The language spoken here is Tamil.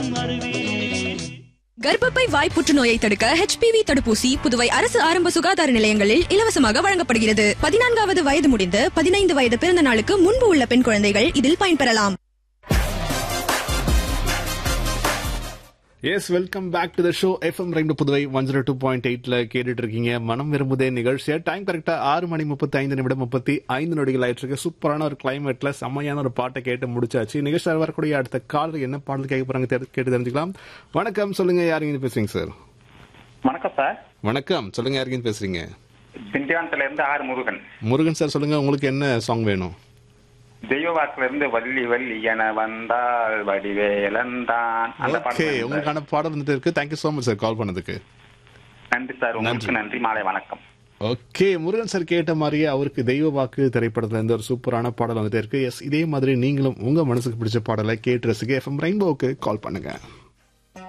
அருவி கர்ப்பப்பை வாய் புற்றுநோயை தடுக்க ஹெச்பிவி தடுப்பூசி புதுவை அரசு ஆரம்ப சுகாதார நிலையங்களில் இலவசமாக வழங்கப்படுகிறது பதினான்காவது வயது முடிந்து பதினைந்து வயது பிறந்த நாளுக்கு முன்பு உள்ள பெண் குழந்தைகள் இதில் பயன்பெறலாம் yes welcome back to the show FM ரெண்டு Puduvai one zero two point எயிட்ல கேட்டுட்டு இருக்கீங்க மனம் விரும்புதே நிகழ்ச்சியா டைம் கரெக்டா ஆறு மணி முப்பத்தி ஐந்து நிமிடம் முப்பத்தி ஐந்து நொடிகள் ஆயிட்டு இருக்கு சூப்பரான ஒரு கிளைமேட்ல செம்மையான ஒரு பாட்டை கேட்டு முடிச்சாச்சு நிகழ்ச்சியில் வரக்கூடிய அடுத்த காலர் என்ன பாடல் கேட்க போறாங்க தெரி- கேட்டு தெரிஞ்சுக்கலாம் வணக்கம் சொல்லுங்க யாருங்க பேசுறீங்க சார் வணக்கம் சார் வணக்கம் சொல்லுங்க யாருங்க பேசுறீங்க திண்டிவனத்துல இருந்து ஆர் முருகன் முருகன் சார் சொல்லுங்க உங்களுக்கு என்ன சாங் வேணும் தெய்வ வாக்குல இருந்து வள்ளி வள்ளி என வந்தால் வடிவேலந்தான் அந்த ஓகே பாட்டு வேணும் சார். உங்களுக்கான பாடல் வந்துட்டு இருக்கு thank you so much sir call பண்ணதுக்கு நன்றி சார் உங்களுக்கு நன்றி மாலை வணக்கம் ஓகே முருகன் சார் கேட்ட மாதிரியே அவருக்கு தெய்வ வாக்கு திரைப்படத்துல இருந்து ஒரு சூப்பரான பாடல் வந்துட்டே இருக்கு எஸ் இதே மாதிரி நீங்களும் உங்க மனசுக்கு பிடிச்ச பாடலை கேட்டு ரசிக்க எஃப்எம் ரெயின்போவுக்கு கால் பண்ணுங்க